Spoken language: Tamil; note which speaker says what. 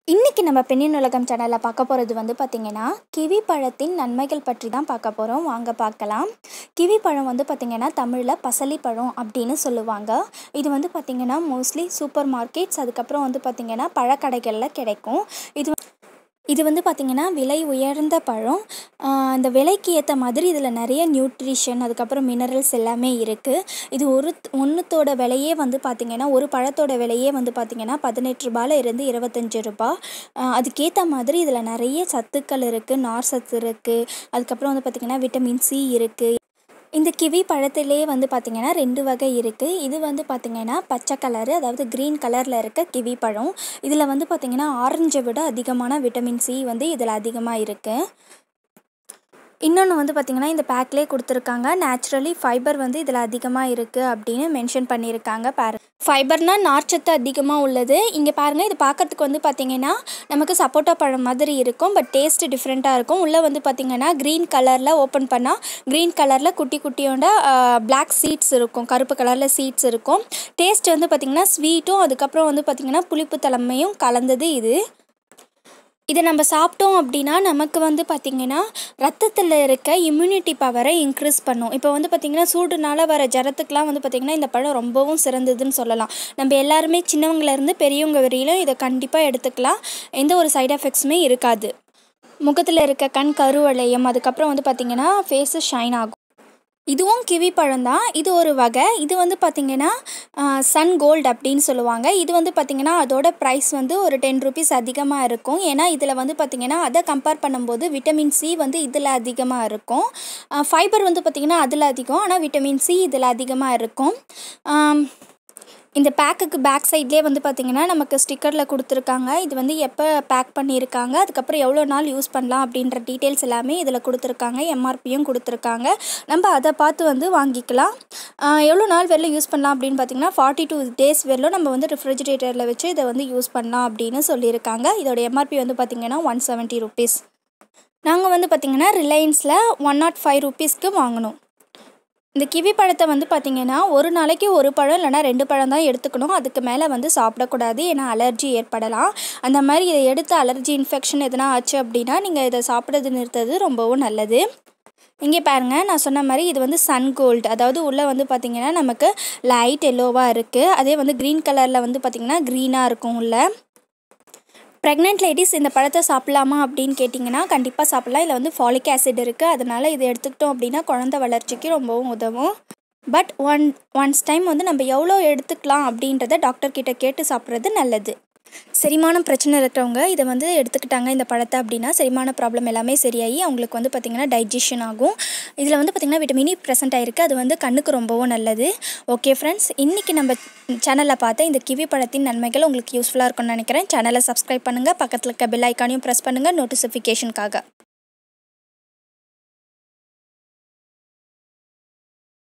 Speaker 1: இன்றைக்கி நம்ம பெண்ணின் உலகம் சேனலில் பார்க்க போகிறது வந்து பார்த்திங்கன்னா கிவி பழத்தின் நன்மைகள் பற்றி தான் பார்க்க போகிறோம் வாங்க பார்க்கலாம் கிவி பழம் வந்து பார்த்திங்கன்னா தமிழில் பசலி பழம் அப்படின்னு சொல்லுவாங்க இது வந்து பார்த்திங்கன்னா மோஸ்ட்லி சூப்பர் மார்க்கெட்ஸ் அதுக்கப்புறம் வந்து பார்த்திங்கன்னா பழக்கடைகளில் கிடைக்கும் இது இது வந்து பார்த்திங்கன்னா விலை உயர்ந்த பழம் ஆஹ் இந்த விலைக்கு ஏற்ற மாதிரி இதில் நிறைய நியூட்ரிஷன் அதுக்கப்புறம் மினரல்ஸ் எல்லாமே இருக்குது இது ஒரு ஒன்றுத்தோட விலையே வந்து பார்த்திங்கன்னா ஒரு பழத்தோட விலையே வந்து பார்த்திங்கன்னா பதினெட்டு ரூபாயில் இருந்து இருபத்தஞ்சி ரூபாய் ஆஹ் அதுக்கேற்ற மாதிரி இதில் நிறைய சத்துக்கள் இருக்குது நார் சத்து இருக்குது அதுக்கப்புறம் வந்து பார்த்திங்கன்னா விட்டமின் சி இருக்குது இந்த கிவி பழத்திலே வந்து பார்த்திங்கன்னா ரெண்டு வகை இருக்குது இது வந்து பார்த்திங்கன்னா பச்சை கலரு அதாவது க்ரீன் கலரில் இருக்க கிவி பழம் இதில் வந்து பார்த்திங்கன்னா ஆரஞ்சை விட அதிகமான விட்டமின் சி வந்து இதில் அதிகமாக இருக்குது இன்னொன்று வந்து பார்த்திங்கன்னா இந்த பேக்லேயே கொடுத்துருக்காங்க நேச்சுரலி ஃபைபர் வந்து இதில் அதிகமாக இருக்குது அப்படின்னு மென்ஷன் பண்ணியிருக்காங்க பாரு ஃபைபர்னால் நார்ச்சத்து அதிகமாக உள்ளது இங்கே பாருங்கள் இது பார்க்கறதுக்கு வந்து பார்த்திங்கன்னா நமக்கு சப்போட்டா பழம் மாதிரி இருக்கும் பட் டேஸ்ட்டு டிஃப்ரெண்ட்டாக இருக்கும் உள்ளே வந்து பார்த்திங்கன்னா க்ரீன் கலரில் ஓப்பன் பண்ணால் க்ரீன் கலரில் குட்டி குட்டியோட பிளாக் சீட்ஸ் இருக்கும் கருப்பு கலரில் சீட்ஸ் இருக்கும் டேஸ்ட் வந்து பார்த்திங்கன்னா ஸ்வீட்டும் அதுக்கப்புறம் வந்து பார்த்திங்கன்னா புளிப்பு தலைமையும் கலந்தது இது இதை நம்ம சாப்பிட்டோம் அப்படின்னா நமக்கு வந்து பார்த்திங்கன்னா ரத்தத்தில் இருக்க இம்யூனிட்டி பவரை இன்க்ரீஸ் பண்ணும் இப்போ வந்து பார்த்திங்கன்னா சூடுனால வர ஜரத்துக்கெலாம் வந்து பார்த்திங்கன்னா இந்த பழம் ரொம்பவும் சிறந்ததுன்னு சொல்லலாம் நம்ம எல்லாருமே சின்னவங்கலேருந்து பெரியவங்க வரையிலும் இதை கண்டிப்பாக எடுத்துக்கலாம் எந்த ஒரு சைடு எஃபெக்ட்ஸுமே இருக்காது முகத்தில் இருக்க கண் கருவளையம் அதுக்கப்புறம் வந்து பார்த்திங்கன்னா ஃபேஸு ஷைன் ஆகும் இதுவும் கிவி பழம் தான் இது ஒரு வகை இது வந்து பார்த்திங்கன்னா சன் கோல்டு அப்படின்னு சொல்லுவாங்க இது வந்து பார்த்திங்கன்னா அதோட ப்ரைஸ் வந்து ஒரு டென் ருபீஸ் அதிகமாக இருக்கும் ஏன்னா இதில் வந்து பார்த்திங்கன்னா அதை கம்பேர் பண்ணும்போது விட்டமின் சி வந்து இதில் அதிகமாக இருக்கும் ஃபைபர் வந்து பார்த்திங்கன்னா அதில் அதிகம் ஆனால் விட்டமின் சி இதில் அதிகமாக இருக்கும் இந்த பேக்குக்கு பேக் சைட்லேயே வந்து பார்த்திங்கன்னா நமக்கு ஸ்டிக்கரில் கொடுத்துருக்காங்க இது வந்து எப்போ பேக் பண்ணியிருக்காங்க அதுக்கப்புறம் எவ்வளோ நாள் யூஸ் பண்ணலாம் அப்படின்ற டீட்டெயில்ஸ் எல்லாமே இதில் கொடுத்துருக்காங்க எம்ஆர்பியும் கொடுத்துருக்காங்க நம்ம அதை பார்த்து வந்து வாங்கிக்கலாம் எவ்வளோ நாள் வெளில யூஸ் பண்ணலாம் அப்படின்னு பார்த்திங்கன்னா ஃபார்ட்டி டூ டேஸ் வரலும் நம்ம வந்து ரெஃப்ரிஜிரேட்டரில் வச்சு இதை வந்து யூஸ் பண்ணலாம் அப்படின்னு சொல்லியிருக்காங்க இதோட எம்ஆர்பி வந்து பார்த்திங்கன்னா ஒன் செவன்ட்டி ருபீஸ் நாங்கள் வந்து பார்த்திங்கன்னா ரிலையன்ஸில் ஒன் நாட் ஃபைவ் ருபீஸ்க்கு வாங்கினோம் இந்த கிவி பழத்தை வந்து பார்த்திங்கன்னா ஒரு நாளைக்கு ஒரு பழம் இல்லைனா ரெண்டு பழம் தான் எடுத்துக்கணும் அதுக்கு மேலே வந்து சாப்பிடக்கூடாது ஏன்னா அலர்ஜி ஏற்படலாம் அந்த மாதிரி இதை எடுத்து அலர்ஜி இன்ஃபெக்ஷன் எதனா ஆச்சு அப்படின்னா நீங்கள் இதை சாப்பிட்றது நிறுத்துறது ரொம்பவும் நல்லது இங்கே பாருங்கள் நான் சொன்ன மாதிரி இது வந்து சன் கோல்டு அதாவது உள்ளே வந்து பார்த்திங்கன்னா நமக்கு லைட் எல்லோவாக இருக்குது அதே வந்து க்ரீன் கலரில் வந்து பார்த்திங்கன்னா க்ரீனாக இருக்கும் உள்ளே ப்ரெக்னென்ட் லேடிஸ் இந்த பழத்தை சாப்பிட்லாமா அப்படின்னு கேட்டிங்கன்னா கண்டிப்பாக சாப்பிட்லாம் இதில் வந்து ஃபாலிக் ஆசிட் இருக்குது அதனால் இதை எடுத்துக்கிட்டோம் அப்படின்னா குழந்த வளர்ச்சிக்கு ரொம்பவும் உதவும் பட் ஒன் ஒன்ஸ் டைம் வந்து நம்ம எவ்வளோ எடுத்துக்கலாம் அப்படின்றத டாக்டர் கிட்ட கேட்டு சாப்பிட்றது நல்லது செரிமானம் பிரச்சனை இருக்கிறவங்க இதை வந்து எடுத்துக்கிட்டாங்க இந்த பழத்தை அப்படின்னா செரிமான ப்ராப்ளம் எல்லாமே சரியாகி அவங்களுக்கு வந்து பார்த்திங்கன்னா டைஜஷன் ஆகும் இதில் வந்து பார்த்திங்கன்னா விட்டமினி ப்ரெசென்ட் ஆகிருக்கு அது வந்து கண்ணுக்கு ரொம்பவும் நல்லது ஓகே ஃப்ரெண்ட்ஸ் இன்றைக்கி நம்ம சேனலில் பார்த்த இந்த கிவி பழத்தின் நன்மைகள் உங்களுக்கு யூஸ்ஃபுல்லாக இருக்கும்னு நினைக்கிறேன் சேனலை சப்ஸ்கிரைப் பண்ணுங்கள் பக்கத்தில் இருக்க பெல் ஐக்கானையும் ப்ரெஸ் பண்ணுங்கள் நோட்டிஃபிகேஷனுக்காக